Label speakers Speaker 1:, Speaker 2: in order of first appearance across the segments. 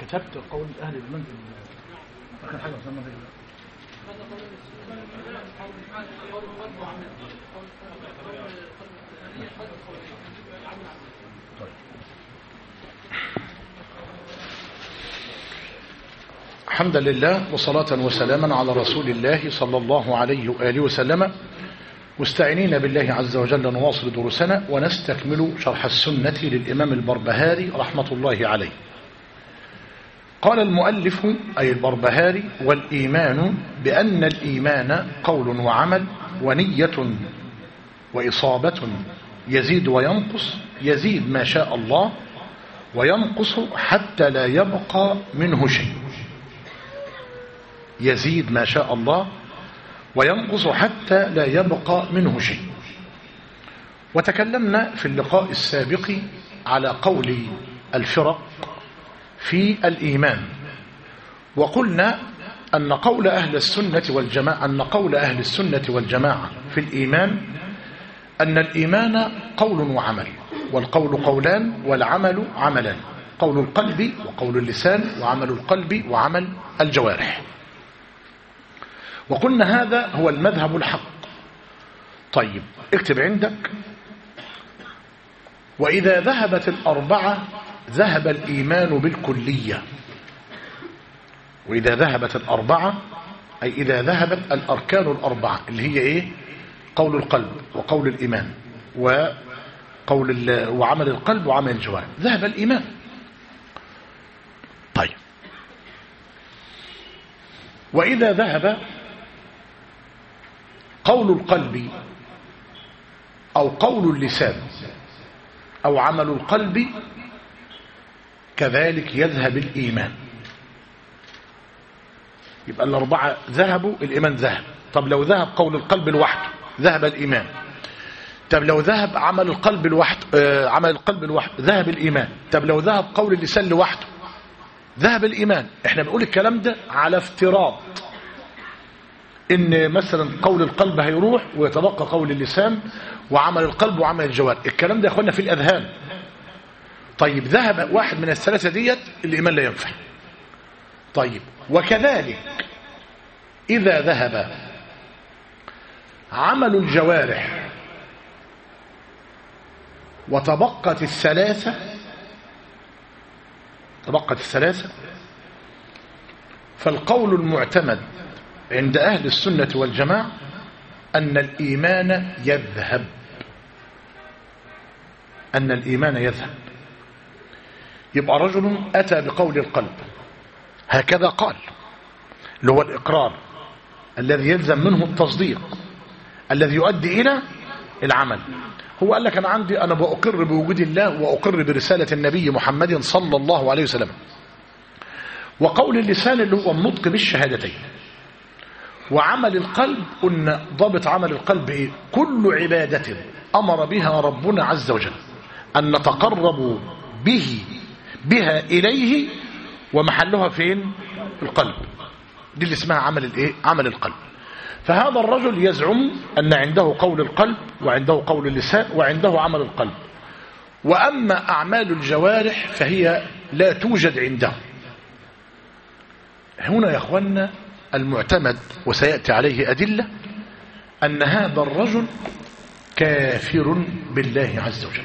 Speaker 1: كتبت قول أهل المنزل آخر حاجة وصلنا فيها
Speaker 2: حمدا لله وصلاة وسلاما على رسول الله صلى الله عليه وآله وسلم مستعينين بالله عز وجل نواصل دروسنا ونستكمل شرح السنة للإمام البربهاري رحمة الله عليه قال المؤلف أي البربهاري والإيمان بأن الإيمان قول وعمل ونية وإصابة يزيد وينقص يزيد ما شاء الله وينقص حتى لا يبقى منه شيء يزيد ما شاء الله وينقص حتى لا يبقى منه شيء وتكلمنا في اللقاء السابق على قول الفرق في الإيمان وقلنا أن قول أهل السنة والجماعة أن قول أهل السنة والجماعة في الإيمان أن الإيمان قول وعمل والقول قولان والعمل عملان قول القلب وقول اللسان وعمل القلب وعمل الجوارح وقلنا هذا هو المذهب الحق طيب اكتب عندك وإذا ذهبت الأربعة ذهب الإيمان بالكلية وإذا ذهبت الأربعة أي إذا ذهبت الأركان الأربعة اللي هي إيه قول القلب وقول الإيمان وقول وعمل القلب وعمل الجوارح ذهب الإيمان طيب وإذا ذهب قول القلب أو قول اللسان أو عمل القلب كذلك يذهب الإيمان يبقى الأربعة ذهبوا الإيمان ذهب طب لو ذهب قول القلب لوحده ذهب الإيمان طب لو ذهب عمل القلب لوحده آه عمل القلب لوحده ذهب الإيمان طب لو ذهب قول اللسان لوحده ذهب الإيمان احنا بنقول الكلام ده على افتراض ان مثلا قول القلب هيروح ويتبقى قول اللسان وعمل القلب وعمل الجوارح الكلام ده يا اخوانا في الاذهان طيب ذهب واحد من الثلاثه ديت الايمان لا ينفع طيب وكذلك اذا ذهب عمل الجوارح وتبقت الثلاثه تبقت الثلاثه فالقول المعتمد عند أهل السنة والجماعة أن الإيمان يذهب أن الإيمان يذهب يبقى رجل أتى بقول القلب هكذا قال اللي هو الإقرار الذي يلزم منه التصديق الذي يؤدي إلى العمل هو قال لك أنا عندي أنا بأقر بوجود الله وأقر برسالة النبي محمد صلى الله عليه وسلم وقول اللسان اللي هو النطق بالشهادتين وعمل القلب قلنا ضابط عمل القلب إيه؟ كل عبادة أمر بها ربنا عز وجل أن نتقرب به بها إليه ومحلها فين القلب دي اللي اسمها عمل الايه عمل القلب فهذا الرجل يزعم أن عنده قول القلب وعنده قول اللسان وعنده عمل القلب وأما أعمال الجوارح فهي لا توجد عنده هنا يا أخوانا المعتمد وسيأتي عليه أدلة أن هذا الرجل كافر بالله عز وجل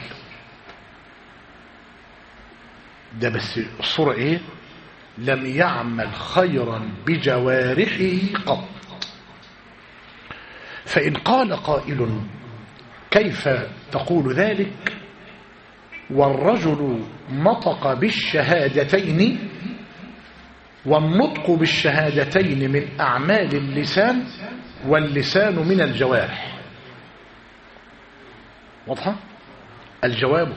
Speaker 2: ده بس الصورة ايه لم يعمل خيرا بجوارحه قط فإن قال قائل كيف تقول ذلك والرجل نطق بالشهادتين والنطق بالشهادتين من أعمال اللسان واللسان من الجوارح واضحة الجواب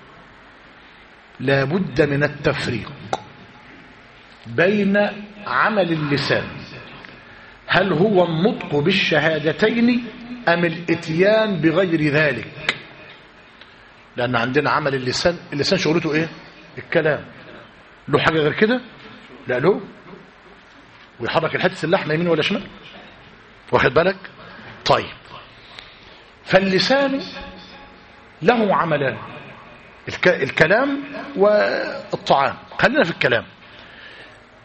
Speaker 2: لا بد من التفريق بين عمل اللسان هل هو النطق بالشهادتين أم الاتيان بغير ذلك لأن عندنا عمل اللسان اللسان شغلته إيه الكلام له حاجة غير كده لا له ويحرك الحدث اللحمة يمين ولا شمال واخد بالك طيب فاللسان له عملان الك... الكلام والطعام خلينا في الكلام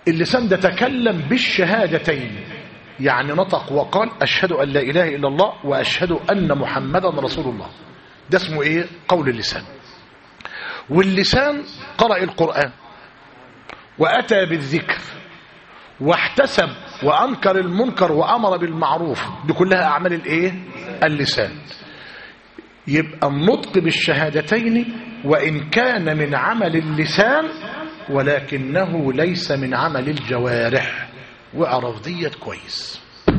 Speaker 2: اللسان ده تكلم بالشهادتين يعني نطق وقال أشهد أن لا إله إلا الله وأشهد أن محمدا رسول الله ده اسمه إيه قول اللسان واللسان قرأ القرآن وأتى بالذكر واحتسب وأنكر المنكر وأمر بالمعروف دي كلها أعمال الإيه اللسان يبقى النطق بالشهادتين وإن كان من عمل اللسان ولكنه ليس من عمل الجوارح واعرف ديت كويس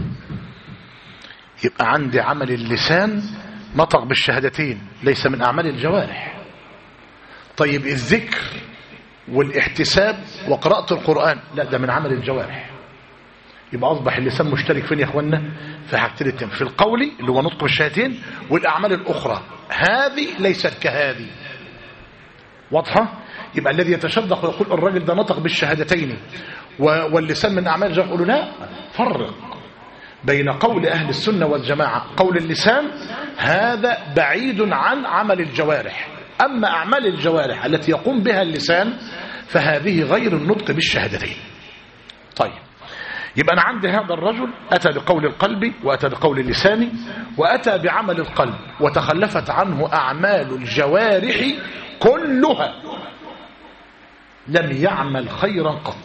Speaker 2: يبقى عندي عمل اللسان نطق بالشهادتين ليس من أعمال الجوارح طيب الذكر والاحتساب وقراءة القرآن لا ده من عمل الجوارح يبقى أصبح اللسان مشترك فين يا أخوانا في حاجتين التاني في القول اللي هو نطق بالشهادتين والأعمال الأخرى هذه ليست كهذه واضحة يبقى الذي يتشدق ويقول الراجل ده نطق بالشهادتين واللسان من أعمال الجوارح يقولوا لا فرق بين قول أهل السنة والجماعة قول اللسان هذا بعيد عن عمل الجوارح أما أعمال الجوارح التي يقوم بها اللسان فهذه غير النطق بالشهادتين طيب يبقى أنا عندي هذا الرجل أتى بقول القلب وأتى بقول اللسان وأتى بعمل القلب وتخلفت عنه أعمال الجوارح كلها لم يعمل خيرا قط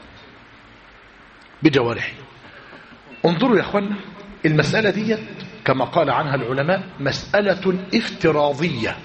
Speaker 2: بجوارحه انظروا يا اخوانا المسألة دي كما قال عنها العلماء مسألة افتراضية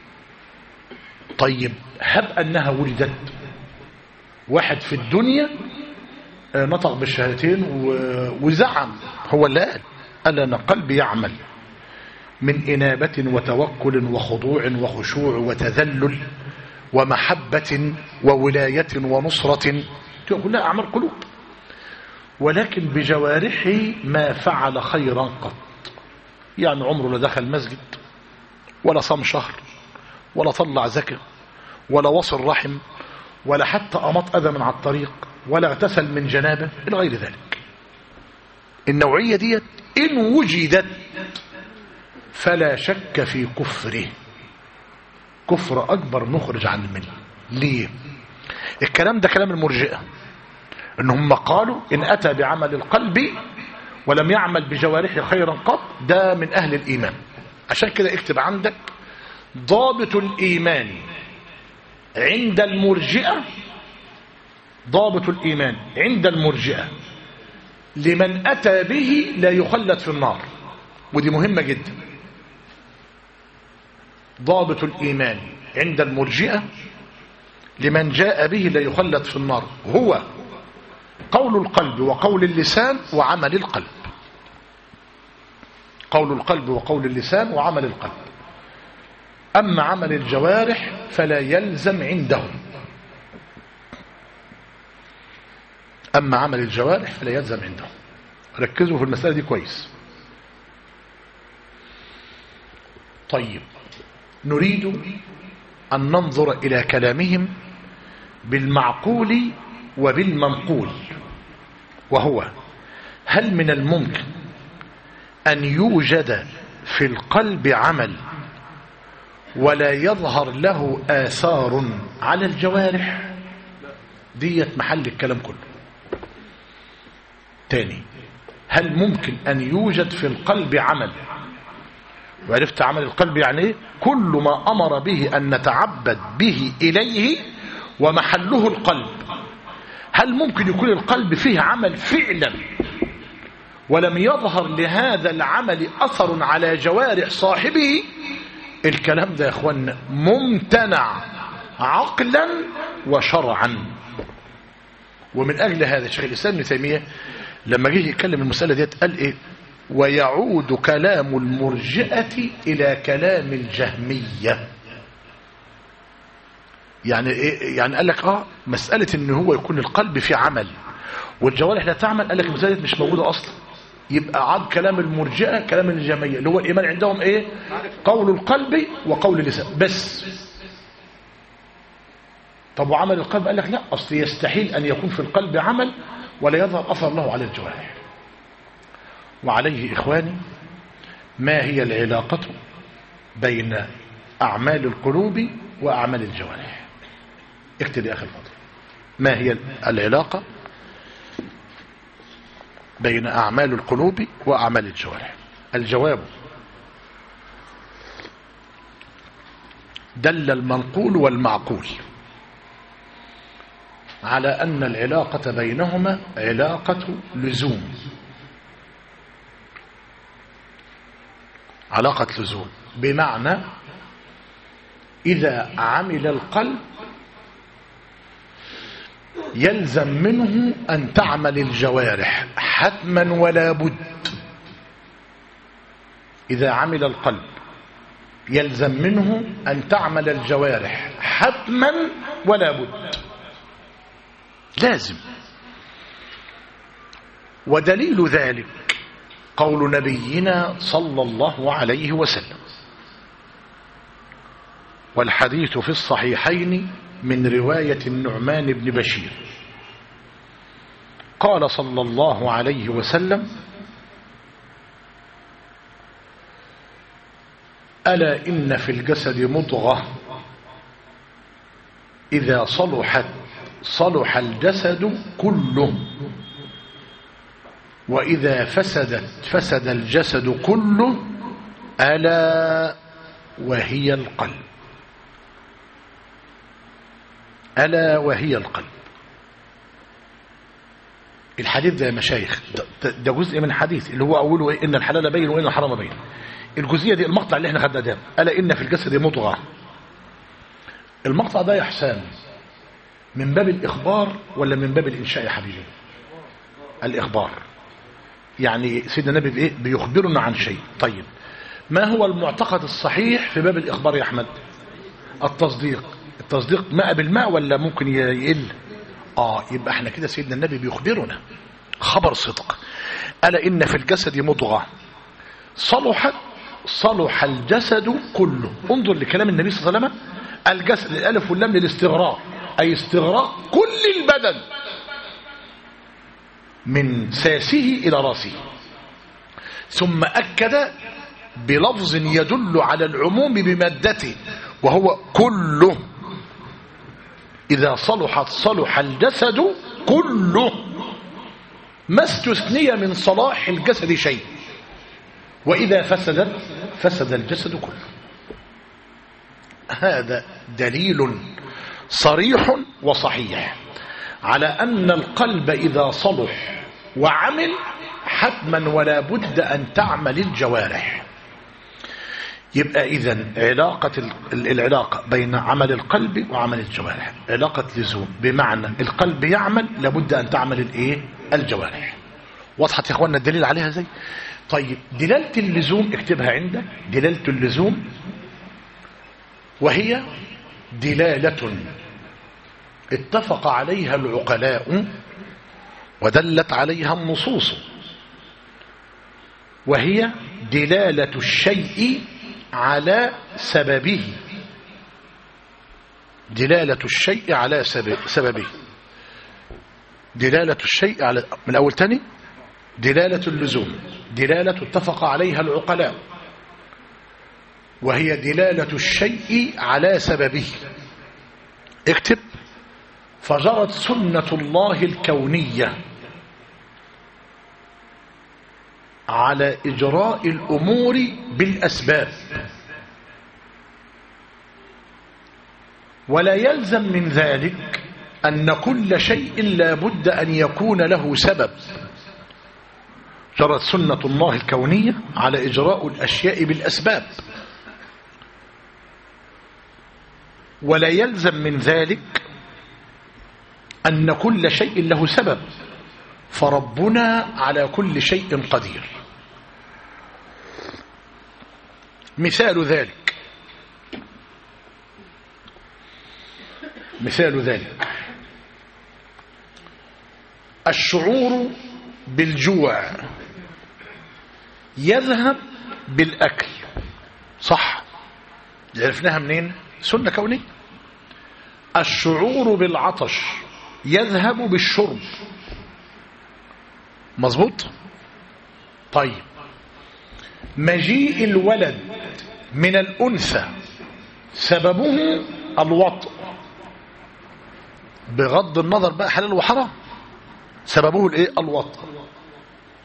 Speaker 2: طيب هب أنها ولدت واحد في الدنيا نطق بالشهادتين وزعم هو اللي قال قال أنا قلبي يعمل من إنابة وتوكل وخضوع وخشوع وتذلل ومحبة وولاية ونصرة كلها أعمال قلوب ولكن بجوارحه ما فعل خيرا قط يعني عمره لا دخل مسجد ولا صام شهر ولا طلع زكاة ولا وصل رحم ولا حتى أمط أذى من على الطريق ولا اغتسل من جنابه إلى غير ذلك النوعية ديت إن وجدت فلا شك في كفره كفر أكبر مخرج عن المله ليه الكلام ده كلام المرجئة ان هم قالوا ان اتى بعمل القلب ولم يعمل بجوارحه خيرا قط ده من اهل الايمان عشان كده اكتب عندك ضابط الايمان عند المرجئه ضابط الايمان عند المرجئه لمن اتى به لا يخلد في النار ودي مهمه جدا ضابط الايمان عند المرجئه لمن جاء به لا يخلد في النار هو قول القلب وقول اللسان وعمل القلب قول القلب وقول اللسان وعمل القلب أما عمل الجوارح فلا يلزم عندهم أما عمل الجوارح فلا يلزم عندهم ركزوا في المسألة دي كويس طيب نريد أن ننظر إلى كلامهم بالمعقول وبالمنقول وهو هل من الممكن أن يوجد في القلب عمل ولا يظهر له آثار على الجوارح ديت محل الكلام كله تاني هل ممكن أن يوجد في القلب عمل وعرفت عمل القلب يعني ايه كل ما أمر به أن نتعبد به إليه ومحله القلب هل ممكن يكون القلب فيه عمل فعلا ولم يظهر لهذا العمل أثر على جوارح صاحبه الكلام ده يا اخوانا ممتنع عقلا وشرعا ومن أجل هذا شيخ الإسلام ابن تيمية لما جه يتكلم المسألة ديت قال إيه ويعود كلام المرجئة إلى كلام الجهمية يعني إيه يعني قال لك اه مسألة ان هو يكون القلب في عمل والجوارح لا تعمل قال لك المسألة مش موجودة اصلا يبقى عاد كلام المرجئة كلام الجهمية اللي هو الايمان عندهم ايه قول القلب وقول اللسان بس طب وعمل القلب قال لك لا اصل يستحيل ان يكون في القلب عمل ولا يظهر اثر له على الجوارح وعليه اخواني ما هي العلاقة بين اعمال القلوب واعمال الجوارح اكتب يا أخي الفضل ما هي العلاقة بين أعمال القلوب وأعمال الجوارح الجواب دل المنقول والمعقول على أن العلاقة بينهما علاقة لزوم علاقة لزوم بمعنى إذا عمل القلب يلزم منه أن تعمل الجوارح حتما ولا بد إذا عمل القلب يلزم منه أن تعمل الجوارح حتما ولا بد لازم ودليل ذلك قول نبينا صلى الله عليه وسلم والحديث في الصحيحين من رواية النعمان بن بشير قال صلى الله عليه وسلم ألا إن في الجسد مضغة إذا صلحت صلح الجسد كله وإذا فسدت فسد الجسد كله ألا وهي القلب ألا وهي القلب الحديث ده يا مشايخ ده, ده جزء من حديث اللي هو أوله إن الحلال بين وإن الحرام بين الجزئية دي المقطع اللي احنا خدنا ده ألا إن في الجسد مضغة المقطع ده يا حسام من باب الإخبار ولا من باب الإنشاء يا حبيبي الإخبار يعني سيدنا النبي بإيه بيخبرنا عن شيء طيب ما هو المعتقد الصحيح في باب الإخبار يا أحمد التصديق التصديق ماء بالماء ولا ممكن يقل آه يبقى احنا كده سيدنا النبي بيخبرنا خبر صدق ألا إن في الجسد مضغة صلحت صلح الجسد كله انظر لكلام النبي صلى الله عليه وسلم الجسد الألف واللام للاستغراق أي استغراق كل البدن من ساسه إلى راسه ثم أكد بلفظ يدل على العموم بمادته وهو كله إذا صلحت صلح الجسد كله ما استثني من صلاح الجسد شيء وإذا فسدت فسد الجسد كله هذا دليل صريح وصحيح على أن القلب إذا صلح وعمل حتما ولا بد أن تعمل الجوارح يبقى إذا علاقة العلاقة بين عمل القلب وعمل الجوارح علاقة لزوم بمعنى القلب يعمل لابد أن تعمل الإيه الجوارح وضحت يا إخواننا الدليل عليها زي طيب دلالة اللزوم اكتبها عندك دلالة اللزوم وهي دلالة اتفق عليها العقلاء ودلت عليها النصوص وهي دلالة الشيء على سببه دلالة الشيء على سببه دلالة الشيء على من أول تاني دلالة اللزوم دلالة اتفق عليها العقلاء وهي دلالة الشيء على سببه اكتب فجرت سنة الله الكونية على إجراء الأمور بالأسباب ولا يلزم من ذلك أن كل شيء لا بد أن يكون له سبب جرت سنة الله الكونية على إجراء الأشياء بالأسباب ولا يلزم من ذلك أن كل شيء له سبب فربنا على كل شيء قدير مثال ذلك مثال ذلك الشعور بالجوع يذهب بالأكل صح عرفناها منين سنة كونية الشعور بالعطش يذهب بالشرب مظبوط طيب مجيء الولد من الأنثى سببه الوطء بغض النظر بقى حلال وحرام سببه الايه الوطء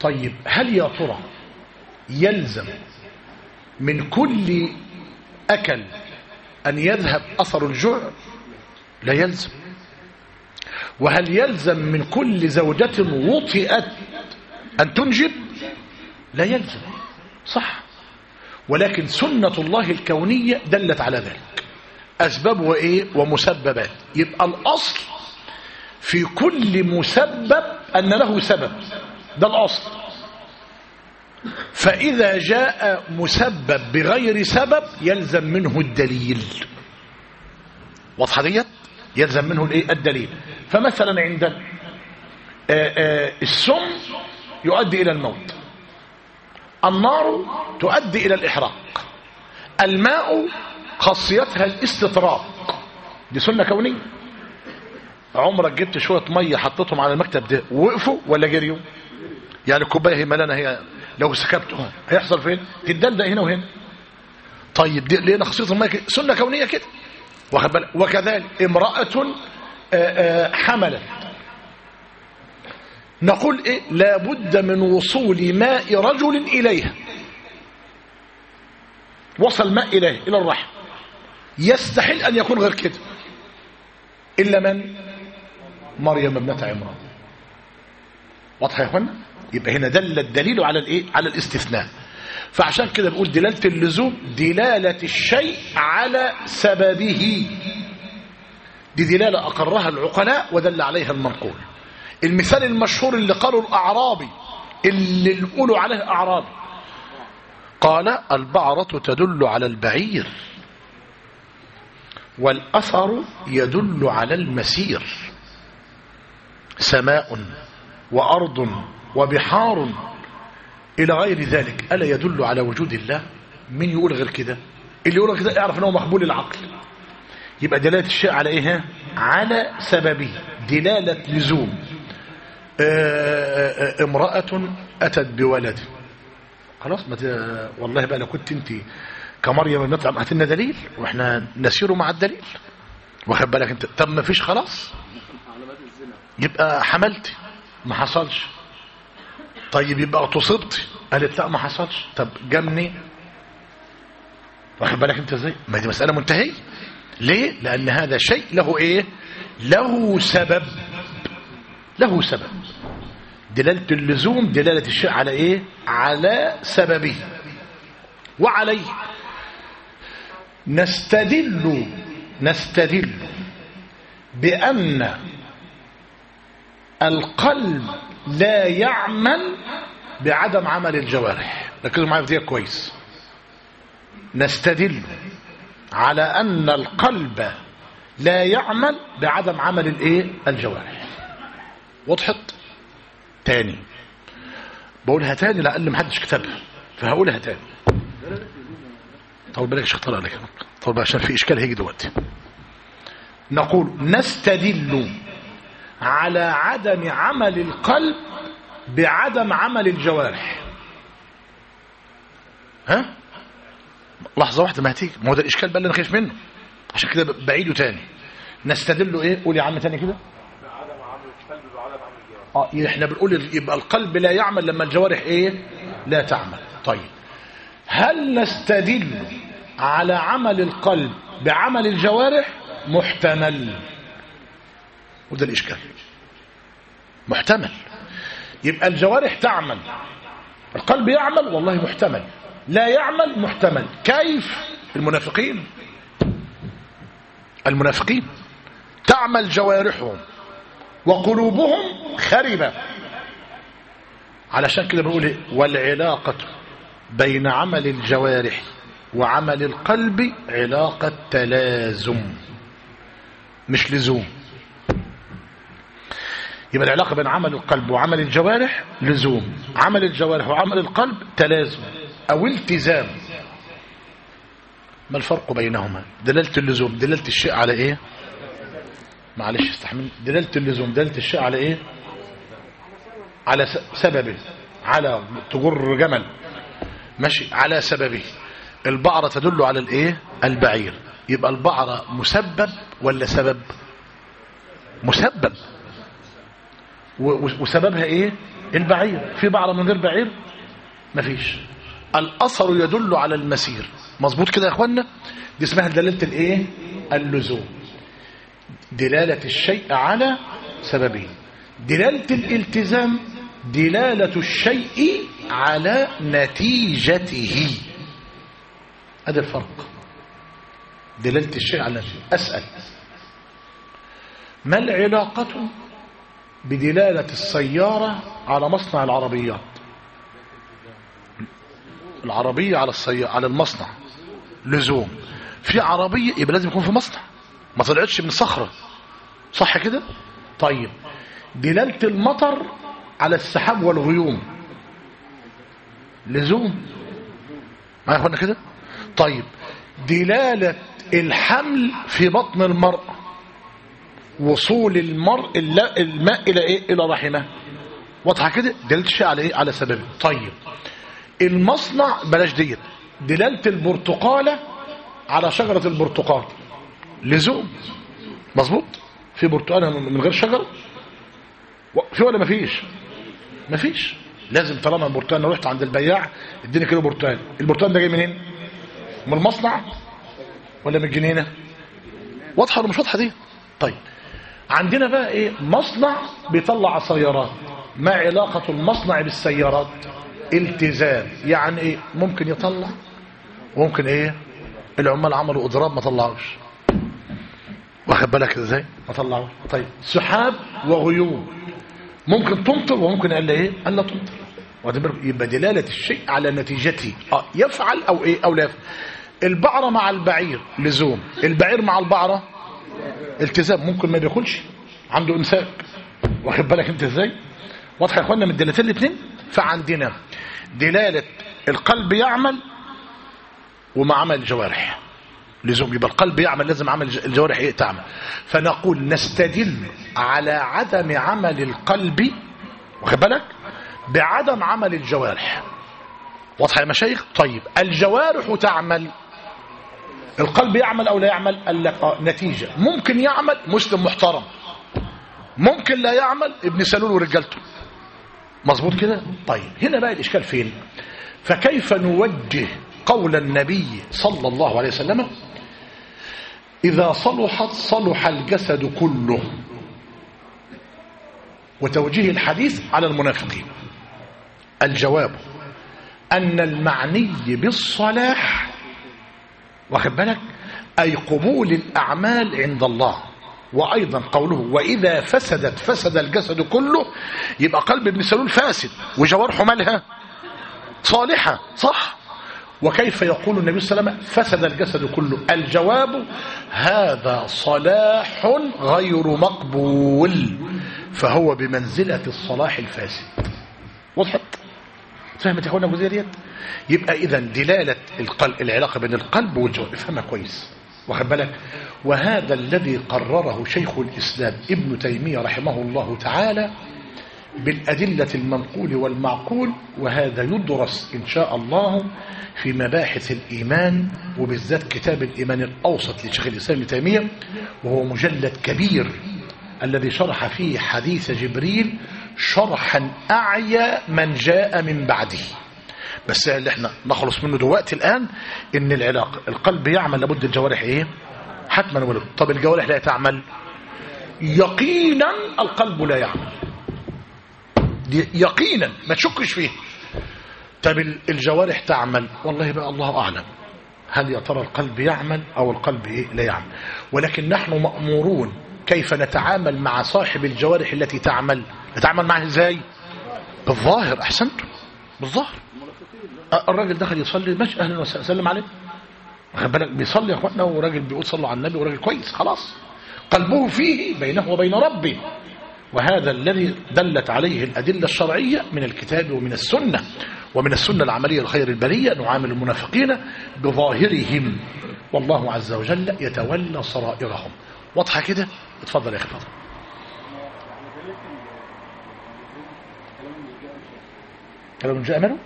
Speaker 2: طيب هل يا ترى يلزم من كل أكل أن يذهب أثر الجوع لا يلزم وهل يلزم من كل زوجة وطئت أن تنجب لا يلزم صح ولكن سنة الله الكونية دلت على ذلك أسباب وإيه ومسببات يبقى الأصل في كل مسبب أن له سبب ده الأصل فإذا جاء مسبب بغير سبب يلزم منه الدليل واضحة ديت يلزم منه الايه الدليل فمثلا عندنا السم يؤدي إلى الموت النار تؤدي إلى الإحراق الماء خاصيتها الاستطراق دي سنة كونية عمرك جبت شوية مية حطيتهم على المكتب ده وقفوا ولا جريوا يعني الكوبايه هي ملانه هي لو سكبتهم هيحصل فين تدلدق هنا وهنا طيب دي لقينا خصيص الميه كده سنه كونيه كده واخد بالك وكذلك امراه آآ آآ حملت نقول ايه لابد من وصول ماء رجل اليها وصل ماء اليه الى الرحم يستحيل ان يكون غير كده الا من مريم ابنه عمران واضحه يا اخوانا يبقى هنا دل الدليل على الايه على الاستثناء فعشان كده بنقول دلاله اللزوم دلاله الشيء على سببه دي دلاله اقرها العقلاء ودل عليها المنقول المثال المشهور اللي قاله الاعرابي اللي نقولوا عليه اعرابي قال البعرة تدل على البعير والأثر يدل على المسير سماء وأرض وبحار إلى غير ذلك ألا يدل على وجود الله من يقول غير كده اللي يقول كده يعرف أنه مقبول العقل يبقى دلالة الشيء على إيه على سببه دلالة لزوم آآ آآ امرأة أتت بولد خلاص ما والله بقى لو كنت انت كمريم ابنة هات لنا دليل واحنا نسير مع الدليل واخد بالك انت طب ما فيش خلاص يبقى حملتي ما حصلش طيب يبقى تصبتي قالت لا ما حصلش طب جمني واخد بالك انت ازاي ما دي مسألة منتهية ليه لأن هذا شيء له ايه له سبب له سبب دلالة اللزوم دلالة الشيء على ايه على سببه وعليه نستدل نستدل بأن القلب لا يعمل بعدم عمل الجوارح ركزوا معايا في دي كويس نستدل على أن القلب لا يعمل بعدم عمل الايه الجوارح وضحت تاني بقولها تاني لأقل محدش كتبها فهقولها تاني طول بالك شيخ طلع لك طول عشان في إشكال هيجي دلوقتي نقول نستدل على عدم عمل القلب بعدم عمل الجوارح ها لحظة واحدة ما هتيجي ما هو ده الإشكال بقى اللي أنا خايف منه عشان كده بعيده تاني نستدل إيه قول يا عم تاني كده اه احنا بنقول يبقى القلب لا يعمل لما الجوارح ايه لا تعمل طيب هل نستدل على عمل القلب بعمل الجوارح محتمل وده الاشكال محتمل يبقى الجوارح تعمل القلب يعمل والله محتمل لا يعمل محتمل كيف المنافقين المنافقين تعمل جوارحهم وقلوبهم خربة علشان كده بنقول ايه والعلاقة بين عمل الجوارح وعمل القلب علاقة تلازم مش لزوم يبقى العلاقة بين عمل القلب وعمل الجوارح لزوم عمل الجوارح وعمل القلب تلازم أو التزام ما الفرق بينهما دلالة اللزوم دلالة الشيء على ايه معلش استحمل دلالة اللزوم دلالة الشيء على ايه على سببه على تجر جمل ماشي على سببه البعرة تدل على الايه البعير يبقى البعرة مسبب ولا سبب مسبب وسببها ايه البعير في بعرة من غير بعير مفيش الأثر يدل على المسير مظبوط كده يا اخوانا دي اسمها دلالة الايه اللزوم دلالة الشيء على سببه دلالة الالتزام دلالة الشيء على نتيجته هذا الفرق دلالة الشيء على نتيجته أسأل ما العلاقة بدلالة السيارة على مصنع العربيات العربية على السيارة على المصنع لزوم في عربية يبقى لازم يكون في مصنع ما طلعتش من صخرة صح كده طيب دلالة المطر على السحاب والغيوم لزوم ما ياخدنا كده طيب دلالة الحمل في بطن المرأة وصول المرء الماء إلى إيه؟ إلى رحمه واضحة كده دلالة الشيء على إيه؟ على سببه طيب المصنع بلاش ديت دلالة البرتقالة على شجرة البرتقال لزوم مظبوط في برتقالة من غير شجر في ولا مفيش مفيش لازم طالما البرتقال انا رحت عند البياع اديني كيلو برتقال البرتقال ده جاي منين من المصنع ولا من الجنينه واضحه ولا مش واضحه دي طيب عندنا بقى ايه مصنع بيطلع سيارات ما علاقه المصنع بالسيارات التزام يعني ايه ممكن يطلع وممكن ايه العمال عملوا اضراب ما طلعوش واخد بالك ازاي ما طلعوش طيب سحاب وغيوم ممكن تمطر وممكن قال ايه قال لا تمطر يبقى دلاله الشيء على نتيجته اه يفعل او ايه او لا يفعل البعره مع البعير لزوم البعير مع البعره التزام ممكن ما بياكلش عنده امساك واخد بالك انت ازاي واضح يا اخوانا من الدلالتين الاثنين فعندنا دلاله القلب يعمل ومع عمل الجوارح لزوم يبقى القلب يعمل لازم عمل الجوارح ايه تعمل فنقول نستدل على عدم عمل القلب واخد بالك بعدم عمل الجوارح واضحه يا مشايخ طيب الجوارح تعمل القلب يعمل او لا يعمل قال لك اه نتيجه ممكن يعمل مسلم محترم ممكن لا يعمل ابن سلول ورجالته مظبوط كده طيب هنا بقى الاشكال فين فكيف نوجه قول النبي صلى الله عليه وسلم إذا صلحت صلح الجسد كله وتوجيه الحديث على المنافقين الجواب أن المعني بالصلاح واخد بالك أي قبول الأعمال عند الله وأيضا قوله وإذا فسدت فسد الجسد كله يبقى قلب ابن سلول فاسد وجوارحه مالها صالحة صح وكيف يقول النبي صلى الله عليه وسلم فسد الجسد كله الجواب هذا صلاح غير مقبول فهو بمنزلة الصلاح الفاسد وضحت فهمت يا اخوانا الجزئيه ديت يبقى اذا دلاله القلب العلاقه بين القلب والجوارح افهمها كويس واخد بالك وهذا الذي قرره شيخ الاسلام ابن تيميه رحمه الله تعالى بالأدلة المنقول والمعقول وهذا يدرس إن شاء الله في مباحث الإيمان وبالذات كتاب الإيمان الأوسط لشيخ الإسلام ابن تيمية وهو مجلد كبير الذي شرح فيه حديث جبريل شرحا أعيا من جاء من بعده بس اللي احنا نخلص منه دلوقتي الآن إن العلاقة القلب يعمل لابد الجوارح إيه حتما ولد طب الجوارح لا تعمل يقينا القلب لا يعمل يقينا ما تشكش فيه طب الجوارح تعمل والله بقى الله أعلم هل يا ترى القلب يعمل أو القلب إيه لا يعمل ولكن نحن مأمورون كيف نتعامل مع صاحب الجوارح التي تعمل نتعامل معه ازاي بالظاهر أحسنت بالظاهر الراجل دخل يصلي ماشي أهلا وسهلا سلم عليه واخد بالك بيصلي يا اخوانا وراجل بيقول صلوا على النبي وراجل كويس خلاص قلبه فيه بينه وبين ربه وهذا الذي دلت عليه الأدلة الشرعية من الكتاب ومن السنة ومن السنة العملية لخير البرية نعامل المنافقين بظاهرهم والله عز وجل يتولى سرائرهم واضحة كده اتفضل يا أخي فضل كلام جاء منه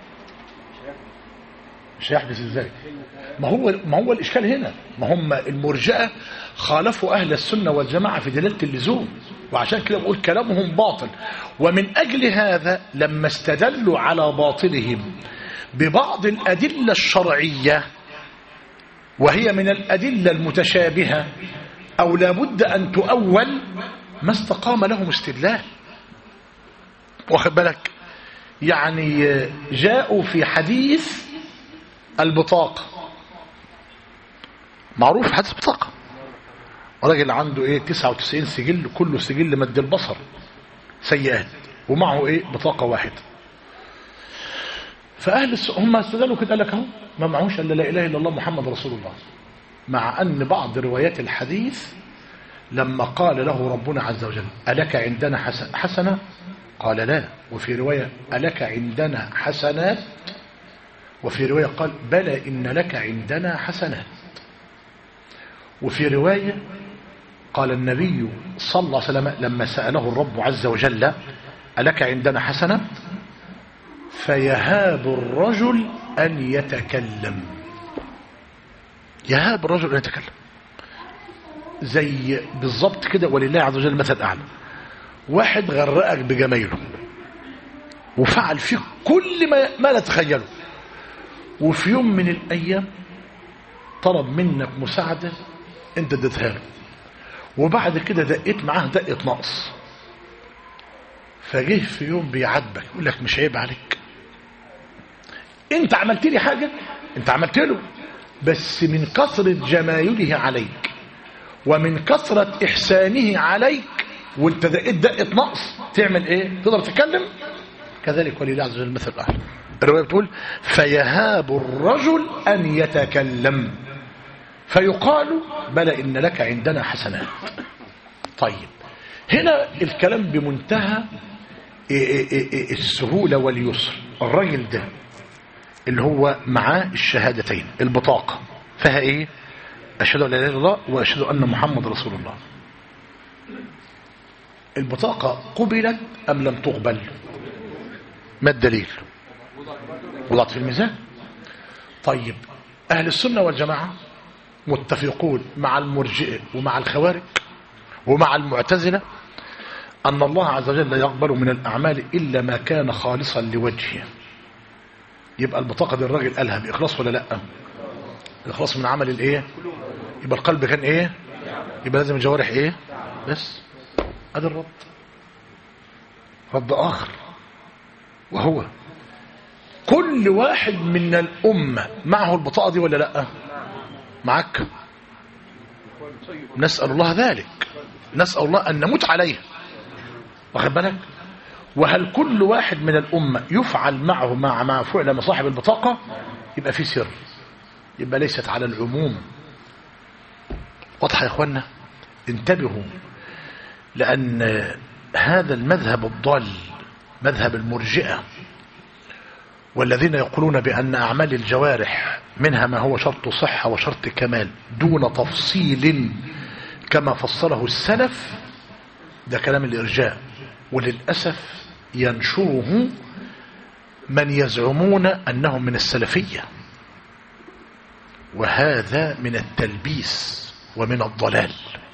Speaker 2: مش هيحدث ازاي ما هو ما هو الاشكال هنا ما هم المرجئه خالفوا اهل السنه والجماعه في دلاله اللزوم وعشان كده بقول كلامهم باطل ومن أجل هذا لما استدلوا على باطلهم ببعض الأدلة الشرعية وهي من الأدلة المتشابهة أو لابد أن تؤول ما استقام لهم استدلال واخد بالك يعني جاءوا في حديث البطاقة معروف حديث بطاقة راجل عنده ايه 99 سجل كله سجل مد البصر سيئات ومعه ايه بطاقة واحدة فأهل الس... هم استدلوا كده قال لك اهو ما معهوش الا لا اله الا الله محمد رسول الله مع ان بعض روايات الحديث لما قال له ربنا عز وجل ألك عندنا حسن حسنة قال لا وفي رواية ألك عندنا حسنات وفي رواية قال بلى إن لك عندنا حسنات وفي رواية قال النبي صلى الله عليه وسلم لما سأله الرب عز وجل ألك عندنا حسنة فيهاب الرجل أن يتكلم يهاب الرجل أن يتكلم زي بالظبط كده ولله عز وجل مثل أعلى واحد غرقك بجمايله وفعل فيك كل ما, ما لا تخيله وفي يوم من الأيام طلب منك مساعدة انت اديتها له وبعد كده دقيت معاه دقة نقص فجه في يوم بيعاتبك يقول لك مش عيب عليك انت عملت لي حاجة انت عملت له بس من كثرة جمايله عليك ومن كثرة إحسانه عليك وانت دقيت دقة نقص تعمل ايه تقدر تتكلم كذلك ولله عز وجل مثل الأهل الرواية بتقول فيهاب الرجل أن يتكلم فيقال بلى إن لك عندنا حسنات طيب هنا الكلام بمنتهى السهولة واليسر الراجل ده اللي هو معاه الشهادتين البطاقة فيها ايه أشهد أن لا إله إلا الله وأشهد أن محمد رسول الله البطاقة قبلت أم لم تقبل ما الدليل وضعت في الميزان طيب أهل السنة والجماعة متفقون مع المرجئة ومع الخوارج ومع المعتزلة أن الله عز وجل لا يقبل من الأعمال إلا ما كان خالصا لوجهه يبقى البطاقة دي الراجل قالها بإخلاص ولا لا الإخلاص من عمل الإيه يبقى القلب كان إيه يبقى لازم الجوارح إيه بس هذا الرد رد آخر وهو كل واحد من الأمة معه البطاقة دي ولا لا معك نسأل الله ذلك نسأل الله أن نموت عليها واخد بالك وهل كل واحد من الأمة يفعل معه مع ما فعل مع صاحب البطاقة يبقى في سر يبقى ليست على العموم واضحة يا اخوانا انتبهوا لأن هذا المذهب الضال مذهب المرجئة والذين يقولون بأن أعمال الجوارح منها ما هو شرط صحة وشرط كمال دون تفصيل كما فصله السلف ده كلام الإرجاء وللأسف ينشره من يزعمون أنهم من السلفية وهذا من التلبيس ومن الضلال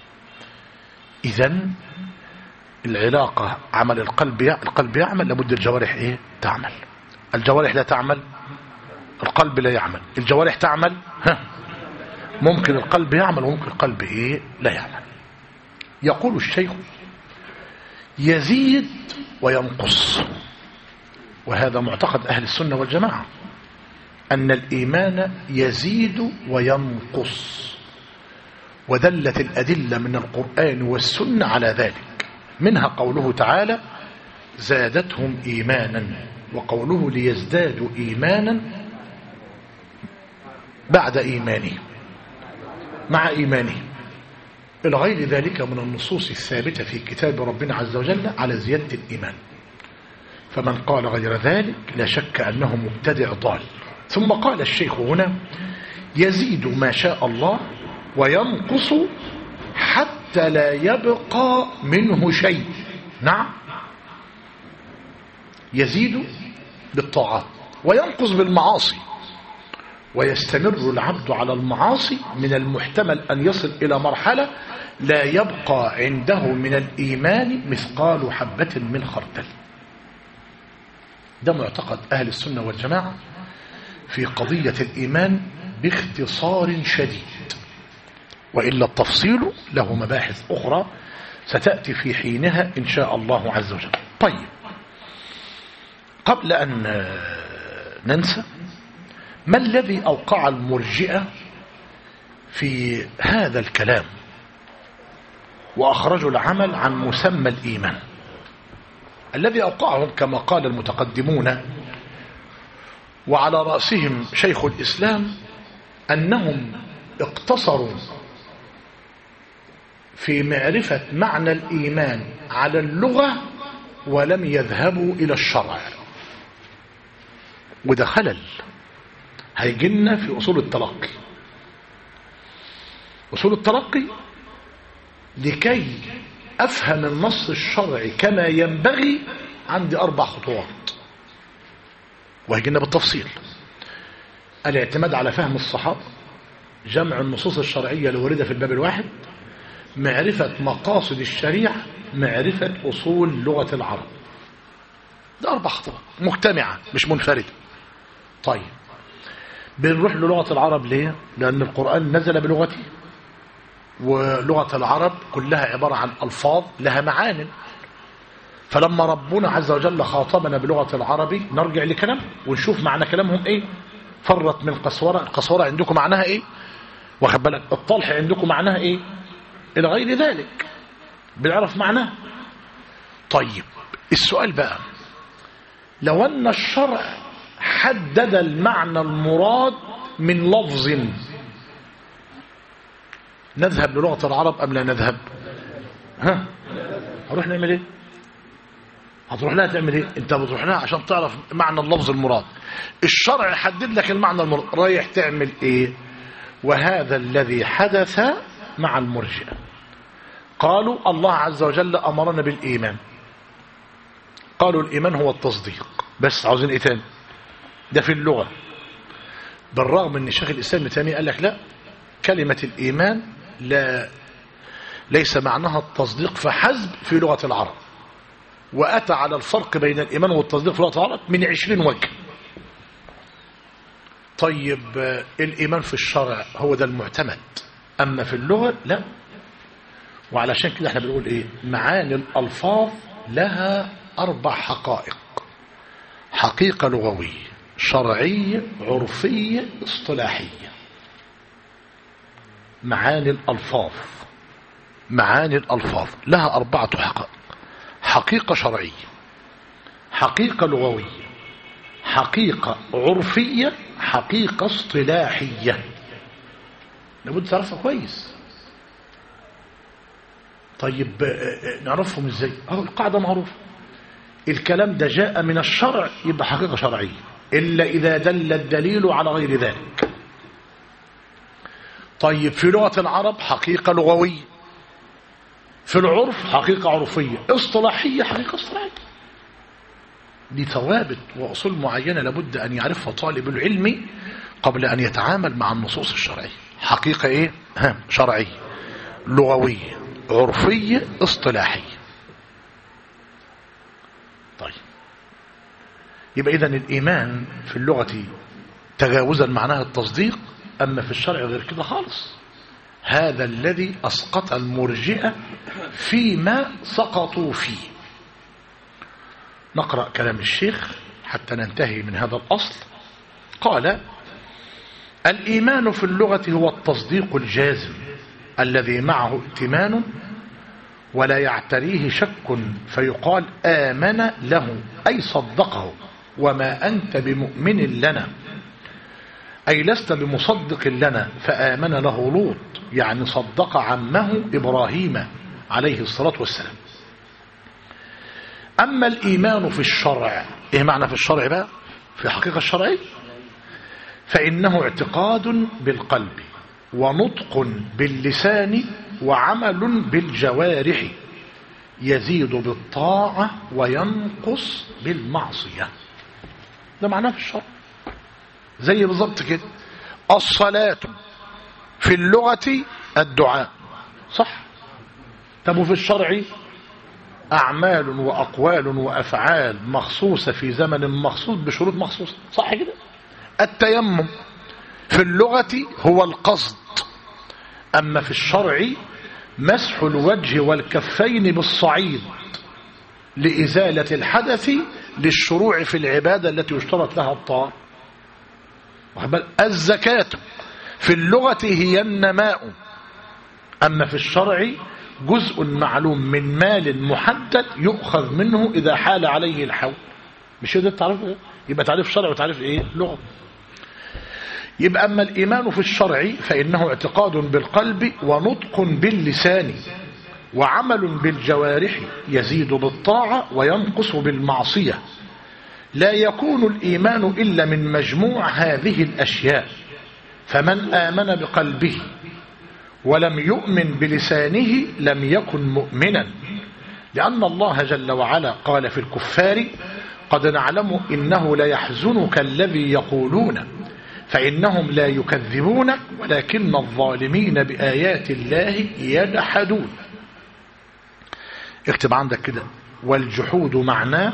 Speaker 2: إذا العلاقة عمل القلب القلب يعمل لابد الجوارح إيه تعمل الجوارح لا تعمل القلب لا يعمل الجوارح تعمل ها ممكن القلب يعمل وممكن القلب إيه لا يعمل يقول الشيخ يزيد وينقص وهذا معتقد أهل السنة والجماعة أن الإيمان يزيد وينقص ودلت الأدلة من القرآن والسنة على ذلك منها قوله تعالى زادتهم إيمانا وقوله ليزدادوا إيمانا بعد إيمانهم مع إيمانهم إلى غير ذلك من النصوص الثابتة في كتاب ربنا عز وجل على زيادة الإيمان فمن قال غير ذلك لا شك أنه مبتدع ضال ثم قال الشيخ هنا يزيد ما شاء الله وينقص حتى لا يبقى منه شيء نعم يزيد بالطاعات وينقص بالمعاصي ويستمر العبد على المعاصي من المحتمل أن يصل إلى مرحلة لا يبقى عنده من الإيمان مثقال حبة من خردل ده معتقد أهل السنة والجماعة في قضية الإيمان باختصار شديد وإلا التفصيل له مباحث أخرى ستأتي في حينها إن شاء الله عز وجل طيب قبل أن ننسى ما الذي أوقع المرجئة في هذا الكلام وأخرجوا العمل عن مسمى الإيمان الذي أوقعهم كما قال المتقدمون وعلى رأسهم شيخ الإسلام أنهم اقتصروا في معرفة معنى الإيمان على اللغة ولم يذهبوا إلى الشرع وده خلل هيجينا في أصول التلقي أصول التلقي لكي أفهم النص الشرعي كما ينبغي عندي أربع خطوات وهيجينا بالتفصيل الاعتماد على فهم الصحابة جمع النصوص الشرعية الواردة في الباب الواحد معرفة مقاصد الشريعة معرفة أصول لغة العرب ده أربع خطوات مجتمعة مش منفردة طيب بنروح للغة العرب ليه لأن القرآن نزل بلغته ولغة العرب كلها عبارة عن ألفاظ لها معان فلما ربنا عز وجل خاطبنا بلغة العرب نرجع لكلام ونشوف معنى كلامهم ايه فرت من قسورة القسورة عندكم معناها ايه واخد بالك الطلح عندكم معناها ايه الى غير ذلك بنعرف معناه طيب السؤال بقى لو ان الشرع حدد المعنى المراد من لفظ نذهب للغة العرب أم لا نذهب ها هنروح نعمل ايه هتروح لها تعمل ايه انت بتروح لها عشان تعرف معنى اللفظ المراد الشرع يحدد لك المعنى المراد رايح تعمل ايه وهذا الذي حدث مع المرجئه قالوا الله عز وجل امرنا بالايمان قالوا الايمان هو التصديق بس عاوزين ايه تاني ده في اللغه بالرغم ان الشيخ الاسلام ابن تيميه قال لك لا كلمه الايمان لا ليس معناها التصديق فحسب في لغه العرب وأتى على الفرق بين الإيمان والتصديق في لغة العرب من عشرين وجه طيب الإيمان في الشرع هو ده المعتمد أما في اللغة لا وعلشان كده احنا بنقول ايه معاني الألفاظ لها أربع حقائق حقيقة لغوية شرعية عرفية اصطلاحية معاني الألفاظ معاني الألفاظ لها أربعة حقائق حقيقة شرعية حقيقة لغوية حقيقة عرفية حقيقة اصطلاحية لابد تعرفها كويس طيب نعرفهم ازاي اهو القاعدة معروفة الكلام ده جاء من الشرع يبقى حقيقة شرعية إلا إذا دل الدليل على غير ذلك طيب في لغة العرب حقيقة لغوية في العرف حقيقة عرفية اصطلاحية حقيقة اصطلاحية دي ثوابت وأصول معينة لابد أن يعرفها طالب العلم قبل أن يتعامل مع النصوص الشرعية حقيقة إيه؟ ها شرعية لغوية عرفية اصطلاحية طيب يبقى إذن الإيمان في اللغة تجاوزا معناها التصديق أما في الشرع غير كده خالص هذا الذي أسقط المرجئة فيما سقطوا فيه نقرأ كلام الشيخ حتى ننتهي من هذا الأصل قال الإيمان في اللغة هو التصديق الجازم الذي معه ائتمان ولا يعتريه شك فيقال آمن له أي صدقه وما أنت بمؤمن لنا أي لست بمصدق لنا فآمن له لوط يعني صدق عمه إبراهيم عليه الصلاة والسلام أما الإيمان في الشرع إيه معنى في الشرع بقى في الحقيقة الشرعية فإنه اعتقاد بالقلب ونطق باللسان وعمل بالجوارح يزيد بالطاعة وينقص بالمعصية ده معناه في الشرع زي بالظبط كده الصلاة في اللغة الدعاء صح طب وفي الشرع أعمال وأقوال وأفعال مخصوصة في زمن مخصوص بشروط مخصوصة صح كده التيمم في اللغة هو القصد أما في الشرع مسح الوجه والكفين بالصعيد لإزالة الحدث للشروع في العبادة التي يشترط لها الطهارة الزكاة في اللغة هي النماء أما في الشرع جزء معلوم من مال محدد يؤخذ منه إذا حال عليه الحول مش ده التعريف إيه؟ يبقى تعريف شرع وتعريف إيه لغة يبقى أما الإيمان في الشرع فإنه اعتقاد بالقلب ونطق باللسان وعمل بالجوارح يزيد بالطاعة وينقص بالمعصية لا يكون الإيمان إلا من مجموع هذه الأشياء فمن آمن بقلبه ولم يؤمن بلسانه لم يكن مؤمنا لأن الله جل وعلا قال في الكفار قد نعلم إنه ليحزنك الذي يقولون فإنهم لا يكذبونك ولكن الظالمين بآيات الله يجحدون اكتب عندك كده والجحود معناه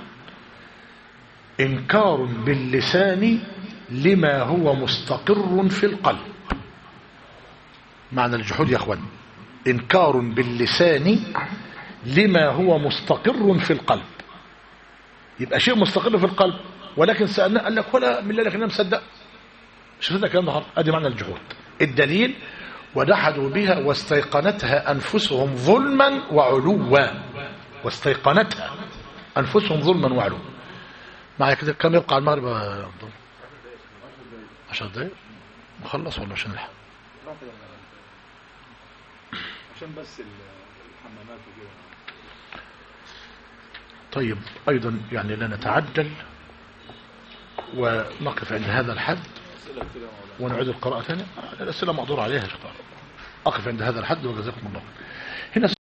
Speaker 2: إنكار باللسان لما هو مستقر في القلب معنى الجحود يا أخوان إنكار باللسان لما هو مستقر في القلب يبقى شيء مستقر في القلب ولكن سألنا قال لك ولا من لك أنا مصدق شفتنا كلام النهارده ادي معنى الجحود الدليل وجحدوا بها واستيقنتها أنفسهم ظلما وعلوا واستيقنتها أنفسهم ظلما وعلوا معايا كده كم يبقى على المغرب يا عبد الله 10 دقايق نخلص ولا عشان نلحق
Speaker 1: عشان بس الحمامات وكده
Speaker 2: طيب أيضا يعني لا نتعجل ونقف عند هذا الحد ونعيد القراءة ثانية الأسئلة مقدور عليها يا شيخ أقف عند هذا الحد وجزاكم الله هنا